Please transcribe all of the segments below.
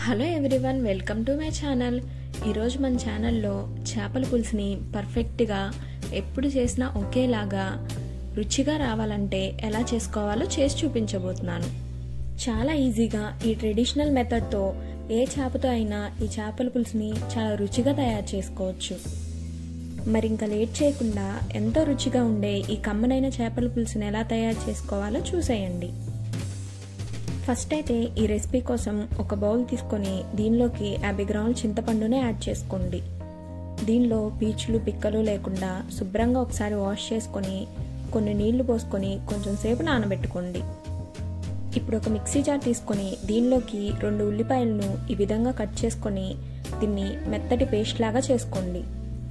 hello everyone welcome to my channel ఈరోజు మన ఛానల్లో చేపల పులుసుని పర్ఫెక్ట్గా ఎప్పుడు చేసినా ఒకేలాగా రుచిగా రావాలంటే ఎలా చేసుకోవాలో చేసి చూపించబోతున్నాను చాలా ఈజీగా ఈ ట్రెడిషనల్ మెథడ్తో ఏ చేపతో అయినా ఈ చేపల పులుసుని చాలా రుచిగా తయారు చేసుకోవచ్చు మరి ఇంకా లేట్ చేయకుండా ఎంతో రుచిగా ఉండే ఈ కమ్మనైన చేపల పులుసుని ఎలా తయారు చేసుకోవాలో చూసేయండి ఫస్ట్ అయితే ఈ రెసిపీ కోసం ఒక బౌల్ తీసుకొని దీనిలోకి యాభై గ్రాముల చింతపండునే యాడ్ చేసుకోండి దీనిలో పీచులు పిక్కలు లేకుండా శుభ్రంగా ఒకసారి వాష్ చేసుకొని కొన్ని నీళ్లు పోసుకొని కొంచెం సేపు నానబెట్టుకోండి ఇప్పుడు ఒక మిక్సీ జార్ తీసుకొని దీనిలోకి రెండు ఉల్లిపాయలను ఈ విధంగా కట్ చేసుకొని దీన్ని మెత్తటి పేస్ట్ లాగా చేసుకోండి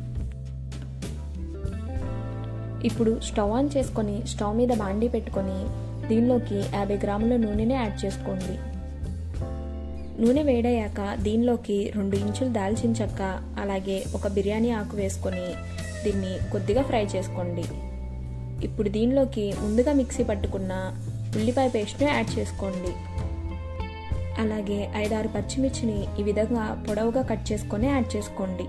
ఇప్పుడు స్టవ్ ఆన్ చేసుకొని స్టవ్ మీద బాండీ పెట్టుకొని దీనిలోకి యాభై గ్రాముల నూనెని యాడ్ చేసుకోండి నూనె వేడయ్యాక దీనిలోకి రెండు ఇంచులు దాల్చిన చెక్క అలాగే ఒక బిర్యానీ ఆకు వేసుకొని దీన్ని కొద్దిగా ఫ్రై చేసుకోండి ఇప్పుడు దీనిలోకి ముందుగా మిక్సీ పట్టుకున్న ఉల్లిపాయ పేస్ట్ను యాడ్ చేసుకోండి అలాగే ఐదారు పచ్చిమిర్చిని ఈ విధంగా పొడవుగా కట్ చేసుకొని యాడ్ చేసుకోండి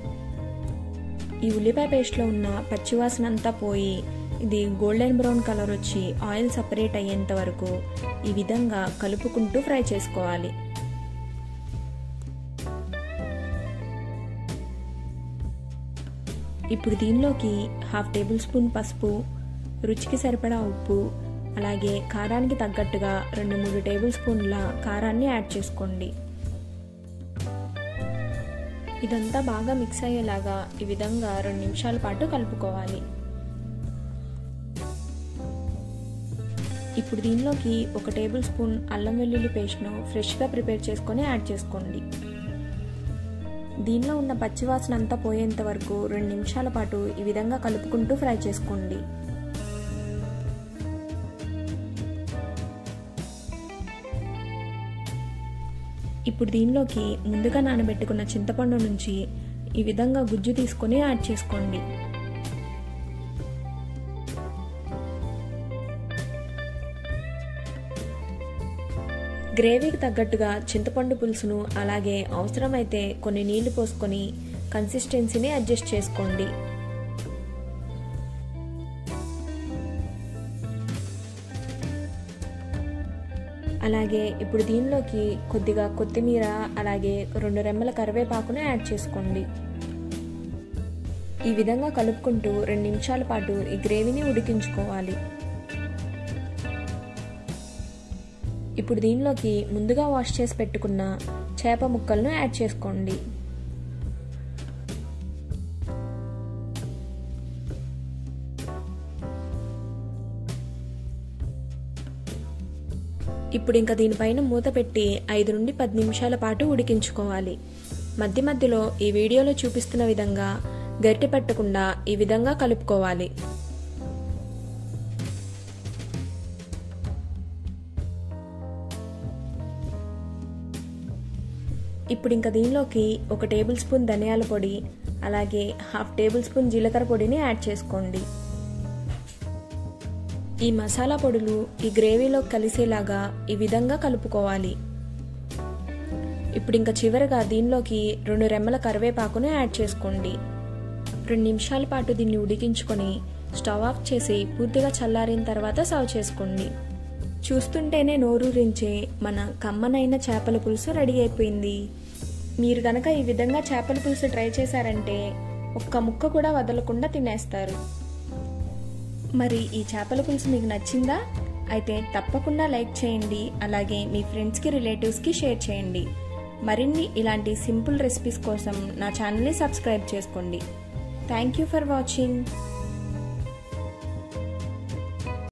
ఈ ఉల్లిపాయ పేస్ట్లో ఉన్న పచ్చివాసన అంతా పోయి ఇది గోల్డెన్ బ్రౌన్ కలర్ వచ్చి ఆయిల్ సపరేట్ అయ్యేంత వరకు ఈ విధంగా కలుపుకుంటూ ఫ్రై చేసుకోవాలి ఇప్పుడు దీనిలోకి హాఫ్ టేబుల్ స్పూన్ పసుపు రుచికి సరిపడా ఉప్పు అలాగే కారానికి తగ్గట్టుగా రెండు మూడు టేబుల్ స్పూన్ల కారాన్ని యాడ్ చేసుకోండి ఇదంతా బాగా మిక్స్ అయ్యేలాగా ఈ విధంగా రెండు నిమిషాల పాటు కలుపుకోవాలి ఇప్పుడు దీనిలోకి ఒక టేబుల్ స్పూన్ అల్లం వెల్లుల్లి పేస్ట్ను ఫ్రెష్గా ప్రిపేర్ చేసుకొని యాడ్ చేసుకోండి దీనిలో ఉన్న పచ్చివాసన అంతా పోయేంత వరకు రెండు నిమిషాల పాటు ఈ విధంగా కలుపుకుంటూ ఫ్రై చేసుకోండి ఇప్పుడు దీనిలోకి ముందుగా నానబెట్టుకున్న చింతపండు నుంచి ఈ విధంగా గుజ్జు తీసుకొని యాడ్ చేసుకోండి గ్రేవీకి తగ్గట్టుగా చింతపండు పులుసును అలాగే అవసరమైతే కొన్ని నీళ్లు పోసుకొని కన్సిస్టెన్సీని అడ్జస్ట్ చేసుకోండి అలాగే ఇప్పుడు దీనిలోకి కొద్దిగా కొత్తిమీర అలాగే రెండు రెమ్మల కరివేపాకును యాడ్ చేసుకోండి ఈ విధంగా కలుపుకుంటూ రెండు నిమిషాల పాటు ఈ గ్రేవీని ఉడికించుకోవాలి ఇప్పుడు దీనిలోకి ముందుగా వాష్ చేసి పెట్టుకున్న చేప ముక్కలను యాడ్ చేసుకోండి ఇప్పుడు ఇంకా దీనిపైన మూత పెట్టి ఐదు నుండి పది నిమిషాల పాటు ఉడికించుకోవాలి మధ్య మధ్యలో ఈ వీడియోలో చూపిస్తున్న విధంగా గరిటె పెట్టకుండా ఈ విధంగా కలుపుకోవాలి ఇప్పుడు ఇంకా దీనిలోకి ఒక టేబుల్ స్పూన్ ధనియాల పొడి అలాగే హాఫ్ టేబుల్ స్పూన్ జీలకర్ర పొడిని యాడ్ చేసుకోండి ఈ మసాలా పొడులు ఈ గ్రేవీలో కలిసేలాగా ఈ విధంగా కలుపుకోవాలి ఇప్పుడు ఇంకా చివరగా దీనిలోకి రెండు రెమ్మల కరివేపాకును యాడ్ చేసుకోండి రెండు నిమిషాల పాటు దీన్ని ఉడికించుకొని స్టవ్ ఆఫ్ చేసి పూర్తిగా చల్లారిన తర్వాత సర్వ్ చేసుకోండి చూస్తుంటేనే నోరూరించే మన కమ్మనైన చేపల పులుసు రెడీ అయిపోయింది మీరు గనక ఈ విధంగా చేపల పులుసు ట్రై చేశారంటే ఒక్క ముక్క కూడా వదలకుండా తినేస్తారు మరి ఈ చేపల పులుసు మీకు నచ్చిందా అయితే తప్పకుండా లైక్ చేయండి అలాగే మీ ఫ్రెండ్స్కి రిలేటివ్స్కి షేర్ చేయండి మరిన్ని ఇలాంటి సింపుల్ రెసిపీస్ కోసం నా ఛానల్ని సబ్స్క్రైబ్ చేసుకోండి థ్యాంక్ యూ ఫర్ వాచింగ్